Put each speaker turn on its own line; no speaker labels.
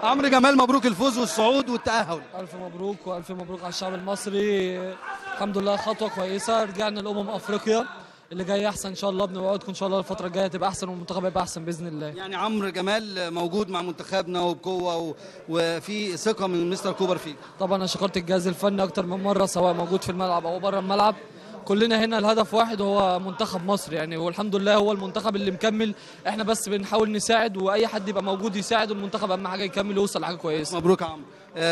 عمرو جمال مبروك الفوز والصعود والتاهل
الف مبروك والف مبروك على الشعب المصري الحمد لله خطوه كويسه رجعنا لامم افريقيا اللي جاي احسن ان شاء الله بنوعدكم ان شاء الله الفتره الجايه تبقى احسن والمنتخب هيبقى احسن باذن الله
يعني عمرو جمال موجود مع منتخبنا وبقوه و... وفي ثقه من مستر كوبر فيه
طبعا انا شكرت الجهاز الفني اكتر من مره سواء موجود في الملعب او بره الملعب كلنا هنا الهدف واحد وهو منتخب مصر يعني والحمد لله هو المنتخب اللي مكمل احنا بس بنحاول نساعد واي حد يبقى موجود يساعد والمنتخب اهم حاجه يكمل ويوصل لحاجه كويسه
مبروك يا عمرو